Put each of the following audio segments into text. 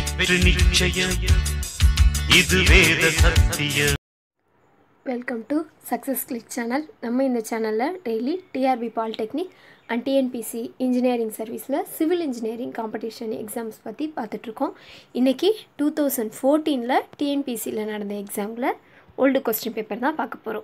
வெற்றி நிச்சயம் இது வேத சத்தியம் welcome to success click channel நம்ம இந்த சேனலில் daily TRB polytechnic and TNPSC engineering சர்வீஸில் சிவில் இன்ஜினியரிங் காம்படிஷன் எக்ஸாம்ஸ் பற்றி பார்த்துட்ருக்கோம் இன்றைக்கி டூ தௌசண்ட் ஃபோர்டீனில் டிஎன்பிசியில் நடந்த எக்ஸாமில் ஓல்டு கொஸ்டின் பேப்பர் தான் பார்க்க போகிறோம்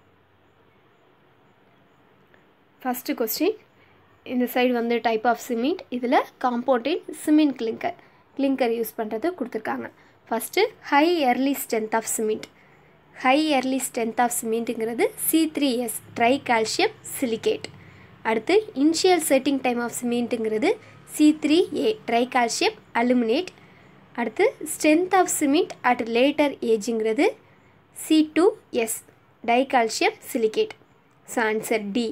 ஃபஸ்ட்டு கொஸ்டின் இந்த சைடு வந்து டைப் ஆஃப் சிமெண்ட் இதில் காம்பவுண்டின் சிமெண்ட் கிளிங்கர் கிளிங்கர் யூஸ் பண்ணுறது கொடுத்துருக்காங்க first high early strength of cement high early strength of சிமெண்ட்டுங்கிறது C three S tri calcium silicate அடுத்து இனிஷியல் செட்டிங் டைம் ஆஃப் சிமெண்ட்டுங்கிறது C three A tri calcium aluminate அடுத்து strength of cement at later ஏஜுங்கிறது C two S di calcium silicate so answer D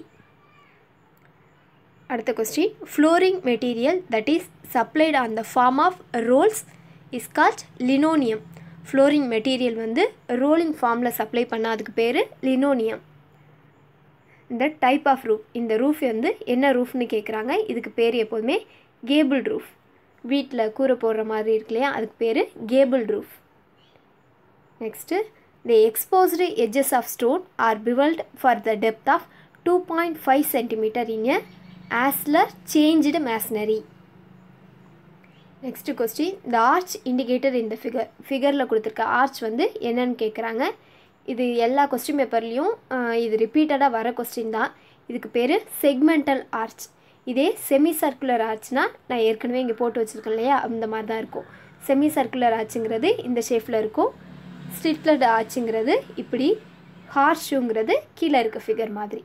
அடுத்த question flooring material that is supplied on the form of rolls is called linoleum flooring material வந்து rolling ஃபார்மில் supply பண்ணால் அதுக்கு பேர் linoleum இந்த type of roof இந்த roof வந்து என்ன ரூஃப்னு கேட்குறாங்க இதுக்கு பேர் எப்போதுமே கேபிள் ரூஃப் வீட்டில் கூரை போடுற மாதிரி இருக்கு இல்லையா அதுக்கு பேர் gable roof next the exposed edges of stone are bevelled for the depth of two point five centimetre in a ashlar chamfered masonry next question the arch indicator இந்த ஃபிகர் ஃபிகரில் கொடுத்துருக்க ஆர்ச் வந்து என்னன்னு கேட்குறாங்க இது எல்லா கொஸ்டின் பேப்பர்லேயும் இது ரிப்பீட்டடாக வர கொஸ்டின் தான் இதுக்கு பேர் செக்மெண்டல் ஆர்ச் இதே செமி சர்க்குலர் ஆர்ச்னா நான் ஏற்கனவே இங்கே போட்டு வச்சுருக்கேன் இல்லையா அந்த மாதிரி தான் இருக்கும் செமி சர்க்குலர் ஆர்ச்சுங்கிறது இந்த ஷேப்பில் இருக்கும் ஸ்ட்ரிட்லட் ஆர்ச்சுங்கிறது இப்படி ஹார்ஸ் ஷூங்கிறது கீழே இருக்க ஃபிகர் மாதிரி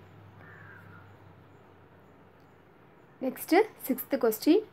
next sixth question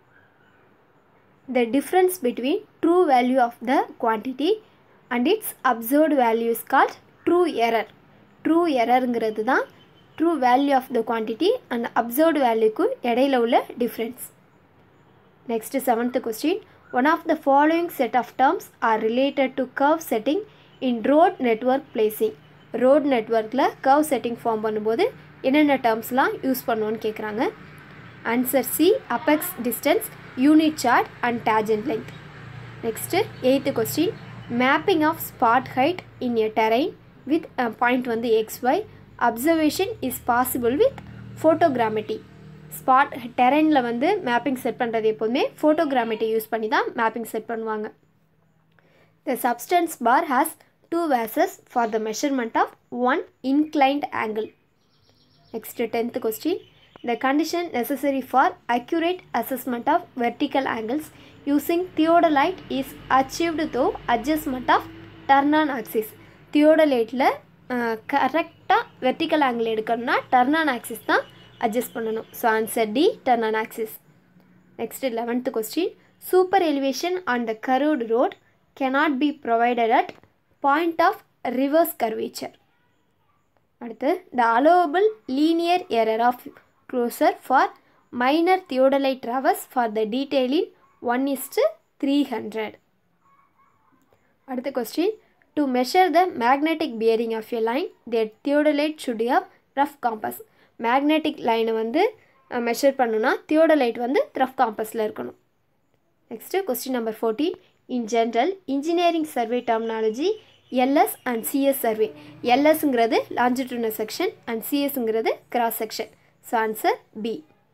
the difference between true value of the quantity and its observed value is called true error true errorங்கிறது தான் true value of the quantity and observed valueக்கு இடையில உள்ள difference next seventh question one of the following set of terms are related to curve setting in road network placing road networkல curve setting form பண்ணும்போது என்னென்ன டேர்ம்ஸ்லாம் use பண்ணுவோன்னு கேட்குறாங்க answer C apex distance unit chart and tangent length next eighth question mapping of spot height in a terrain with point வந்து X Y observation is possible with photogrammetry spot டெரைனில் வந்து mapping set பண்ணுறது எப்போதுமே ஃபோட்டோகிராமெட்டி use பண்ணி தான் mapping set பண்ணுவாங்க the subtense bar has two vanes for the measurement of one inclined angle next tenth question the condition necessary for accurate assessment of vertical angles using theodolite is achieved through adjustment of turn on axis தியோடலைட்டில் கரெக்டாக vertical angle எடுக்கணும்னா turn on axis தான் adjust பண்ணணும் so answer D turn on axis next eleventh question super elevation on the curved road cannot be provided at point of reverse curvature அடுத்து the allowable linear error of closer for minor theodolite traverse for the detailing 1 is to 300. அடுத்த question to measure the magnetic bearing of a line the theodolite should have ரஃப் compass magnetic லைனை வந்து measure பண்ணுன்னா theodolite வந்து ரஃப் காம்பஸில் இருக்கணும் next question number fourteen in general engineering survey terminology LS and CS survey எல்எஸ்ங்கிறது லாஞ்சிட்யூனல் செக்ஷன் அண்ட் சிஎஸ்ங்கிறது cross section So answer B.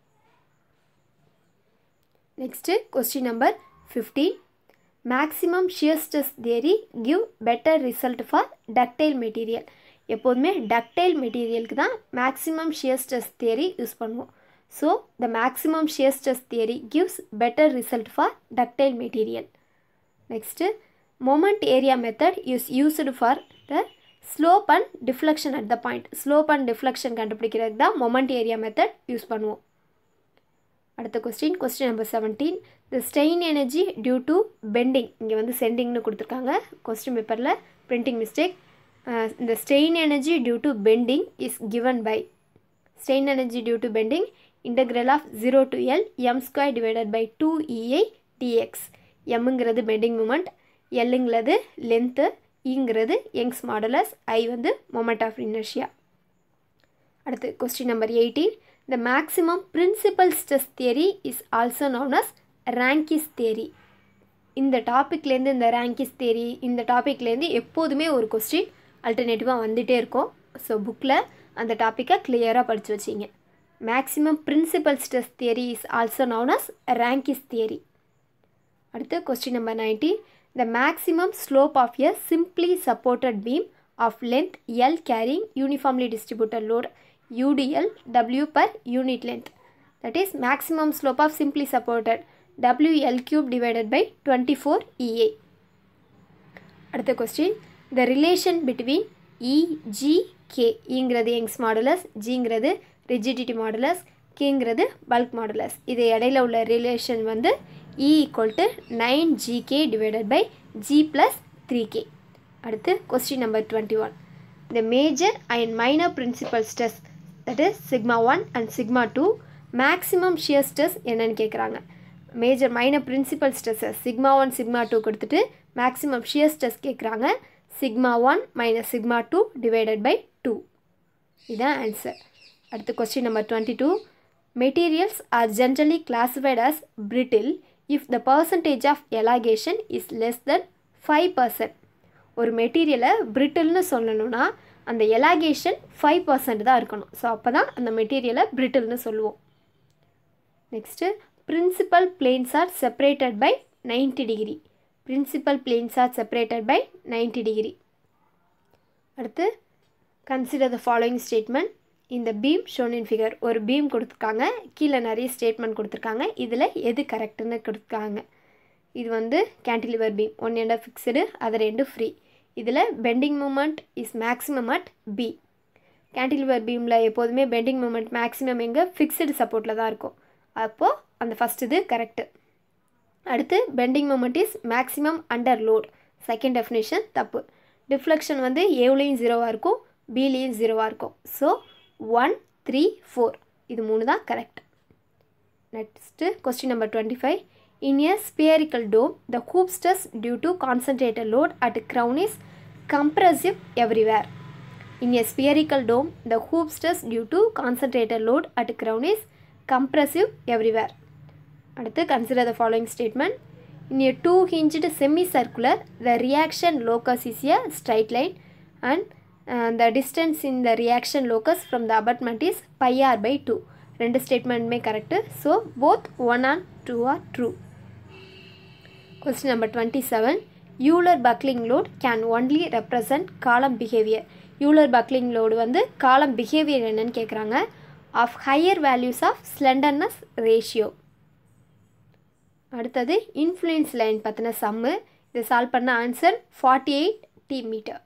Next question number 15. Maximum shear stress theory give better result for ductile material. எப்போதுமே ductile மெட்டீரியலுக்கு தான் maximum shear stress theory use பண்ணுவோம் so the maximum shear stress theory gives better result for ductile material next moment area method use used for the slope and deflection at the point slope and deflection கண்டுபிடிக்கிறதுக்கு தான் moment area method use பண்ணுவோம் அடுத்த question question number seventeen the strain energy due to bending இங்கே வந்து சென்டிங்னு கொடுத்துருக்காங்க question பேப்பரில் printing mistake இந்த stain energy due to bending is given by strain energy due to bending integral of zero to L M square divided by two EI dx எம்முங்கிறது bending moment எல்லுங்கிறது length இங்கிறது Young's modulus I வந்து moment of inertia அடுத்து question number eighteen the maximum principal stress theory is also known as Rankine's theory இந்த டாப்பிக்லேருந்து இந்த ரேங்கிஸ் தேரி இந்த டாப்பிக்லேருந்து எப்போதுமே ஒரு கொஸ்டின் அல்டர்னேட்டிவாக வந்துகிட்டே இருக்கும் ஸோ புக்கில் அந்த டாப்பிக்கை கிளியராக படித்து வச்சிங்க maximum principal stress theory is also known as Rankine's theory அடுத்து question number ninety the maximum slope of a simply supported beam of length L carrying uniformly distributed load UDL W per unit length that is maximum slope of simply supported WL cube divided by 24 EA. அடுத்த question the relation between E G K இங்கிறது Young's modulus ஜிங்கிறது rigidity modulus கேங்கிறது bulk modulus இது இடையில உள்ள relation வந்து E equal to nine G K divided by G plus three K அடுத்து question number twenty one the major and minor principal stress that is sigma one and sigma two maximum shear stress என்னன்னு கேட்குறாங்க major minor principal stresses sigma one sigma two கொடுத்துட்டு maximum shear stress கேட்குறாங்க sigma one minus sigma two divided by two இதுதான் answer அடுத்து question number twenty two materials are generally classified as brittle if the percentage of elongation is less than five percent ஒரு மெட்டீரியலை பிரிட்டில்னு சொல்லணும்னா அந்த எலாகேஷன் five percent தான் இருக்கணும் so அப்போ தான் அந்த மெட்டீரியலை பிரிட்டில்னு சொல்லுவோம் next principal planes are separated by ninety degree principal planes are separated by ninety degree அடுத்து கன்சிடர் த ஃபாலோயிங் ஸ்டேட்மெண்ட் இந்த பீம் ஷோன் இன் ஃபிகர் ஒரு பீம் கொடுத்துருக்காங்க கீழே நிறைய ஸ்டேட்மெண்ட் கொடுத்துருக்காங்க இதில் எது கரெக்டுன்னு கொடுத்துருக்காங்க இது வந்து cantilever beam one end fixed அது ரெண்டு ஃப்ரீ இதில் bending moment is maximum at B cantilever பீமில் எப்போதுமே பெண்டிங் மூமெண்ட் மேக்ஸிமம் எங்கே ஃபிக்ஸ்டு சப்போர்ட்டில் தான் இருக்கும் அப்போது அந்த ஃபஸ்ட் இது கரெக்டு அடுத்து bending moment is maximum under load second definition தப்பு டிஃப்ளெக்ஷன் வந்து ஏவ்லேயும் ஜீரோவாக இருக்கும் பிலேயும் ஜீரோவாக இருக்கும் ஸோ ஒன் த்ரீ ஃபோர் இது மூணு தான் correct next question number twenty five in a spherical dome the hoop stress due to concentrated load at crown is compressive everywhere in a spherical dome the hoop stress due to concentrated load at crown is compressive everywhere. அடுத்து consider the following statement. In a two-hinged semicircular, the reaction locus is a straight line and uh, the distance in the reaction locus from the abutment is pi r by 2. ரெண்டு ஸ்டேட்மெண்ட்டுமே correct so both one and two are true question number twenty seven Euler buckling load can only represent column behaviour Euler buckling load வந்து column behaviour என்னன்னு கேட்குறாங்க of higher values of slenderness ratio அடுத்தது influence line பற்றின sum இதை solve பண்ண answer forty eight T metre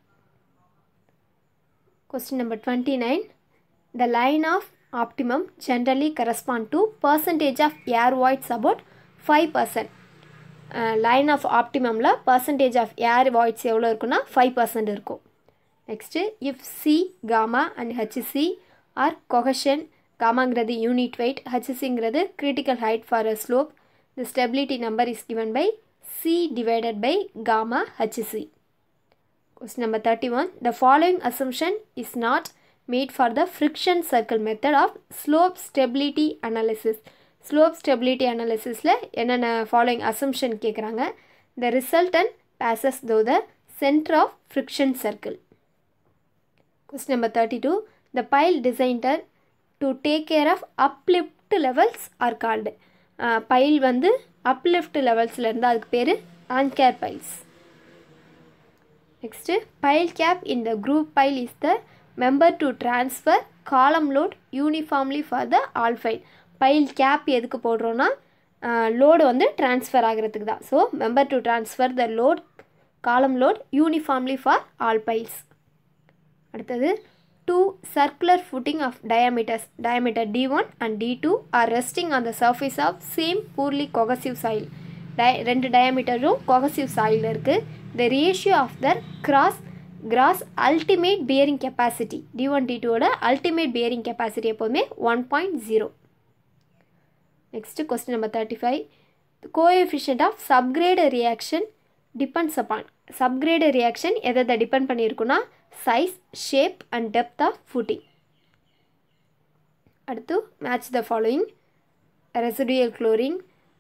question number twenty nine the line of optimum generally correspond to percentage of air voids about five percent line of ஆப்டிமமில் percentage of air voids எவ்வளோ இருக்குன்னா five percent இருக்கும் next if C gamma and H C are cohesion காமாங்கிறது unit weight ஹச்சிங்கிறது critical height for a slope the stability number is given by C divided by gamma H C question number thirty one the following assumption is not made for the friction circle method of slope stability analysis slope stability அனாலிசிஸில் என்னென்ன following assumption கேட்குறாங்க the resultant passes தோ த centre of friction circle question number thirty two the pile designed to take care of uplift levels are called pile வந்து uplift லெவல்ஸில் இருந்தால் அதுக்கு பேர் anchor piles next pile cap in the group pile is the member to transfer column load uniformly for the all pile pile cap எதுக்கு போடுறோன்னா load வந்து transfer ஆகிறதுக்கு தான் so member to transfer the load column load uniformly for all piles அடுத்தது two circular footing of diameters diameter d1 and d2 are resting on the surface of same poorly cohesive soil di ரெண்டு டயமீட்டரும் cohesive soil இருக்குது the ratio of their cross gross ultimate bearing capacity d1 d2ஓட ultimate bearing capacity எப்போதுமே one point zero next question number thirty five coefficient of subgrade reaction depends upon subgrade reaction எதை எதை depend பண்ணியிருக்குன்னா size shape and depth of footing அடுத்து match the following residual chlorine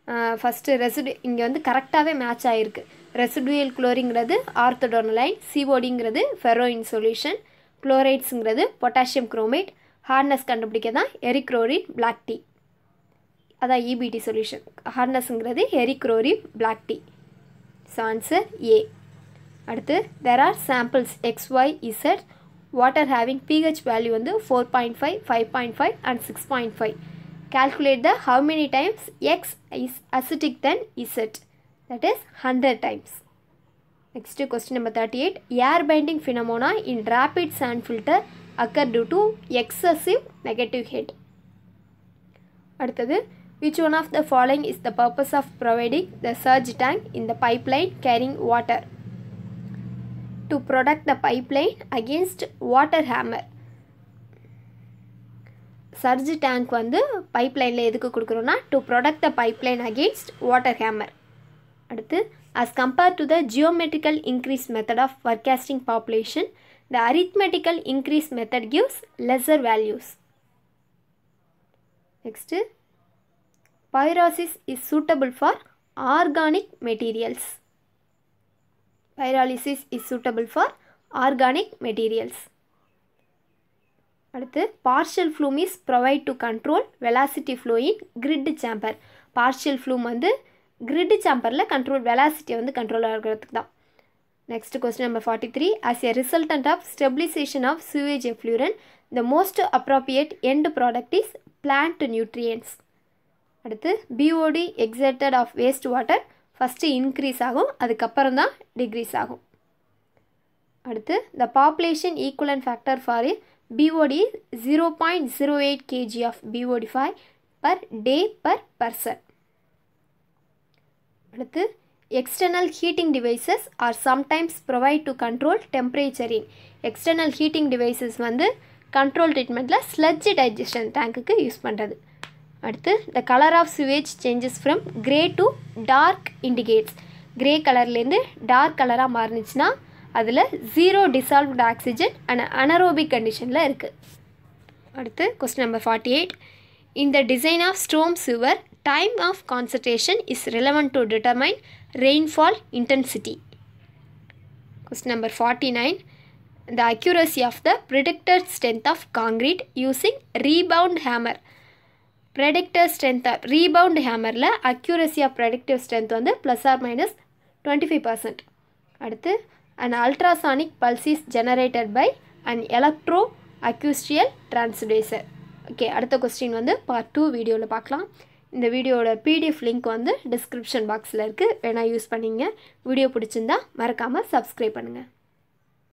first residual இங்கே வந்து கரெக்டாகவே match ஆகிருக்கு residual குளோரிங்கிறது orthotolidine சிஓடிங்கிறது ஃபெரோயின் சொல்யூஷன் குளோரைட்ஸுங்கிறது பொட்டாசியம் குரோமேட் ஹார்ட்னஸ் கண்டுபிடிக்க தான் எரிக்ரோரின் பிளாக் டீ அதான் இபிடி சொல்யூஷன் ஹார்ட்னஸ்ங்கிறது eriochrome black tea so answer A அடுத்து there are samples X Y Z water having pH value வந்து four point five five point five and six point five calculate the how many times x is acidic than z that is 100 times next question number 38 air binding phenomena in rapid sand filter occur due to excessive negative heat அடுத்தது which one of the following is the purpose of providing the surge tank in the pipeline carrying water to protect the pipeline against water hammer surge tank வந்து பைப்லைனில் எதுக்கு கொடுக்குறோன்னா to protect the pipeline against water hammer அடுத்து as compared to the geometrical increase method of forecasting population the arithmetical increase method gives lesser values next pyrolysis is suitable for organic materials pyrolysis is suitable for organic materials அடுத்து partial flume is provide to control velocity flow in grit chamber partial flume வந்து grit சாம்பரில் control வெலாசிட்டியை வந்து control ஆகிறதுக்கு தான் next question number forty three as a resultant of stabilisation of sewage effluent the most appropriate end product is plant nutrients அடுத்து BOD exerted of waste water first increase ஆகும் அதுக்கப்புறம் தான் decrease ஆகும் அடுத்து the population equivalent factor for BOD is 0.08 kg of BOD5 per day per person. அடுத்து external heating devices are sometimes provide to control temperature in external heating devices வந்து control ட்ரீட்மெண்ட்டில் sludge digestion டேங்க்குக்கு use பண்ணுறது அடுத்து the colour of sewage changes from grey to dark indicates grey கலர்லேருந்து dark கலராக மாறுனுச்சுன்னா அதில் zero dissolved oxygen and anaerobic கண்டிஷனில் இருக்குது அடுத்து கொஸ்டின் நம்பர் ஃபார்ட்டி எயிட் இந்த design of storm sewer time of concentration is relevant to determine rainfall intensity question number forty nine the accuracy of the predicted strength of concrete using rebound hammer predictor strength rebound ஹேமரில் accuracy of predictive strength வந்து plus or minus twenty five percent அடுத்து an ultrasonic pulse is generated by an electro acoustic transducer okay அடுத்த question வந்து part two வீடியோவில் பார்க்கலாம் இந்த வீடியோட PDF link வந்து டிஸ்கிரிப்ஷன் பாக்ஸில் இருக்குது வேணால் யூஸ் பண்ணிங்க வீடியோ பிடிச்சிருந்தா மறக்காமல் சப்ஸ்கிரைப் பண்ணுங்கள்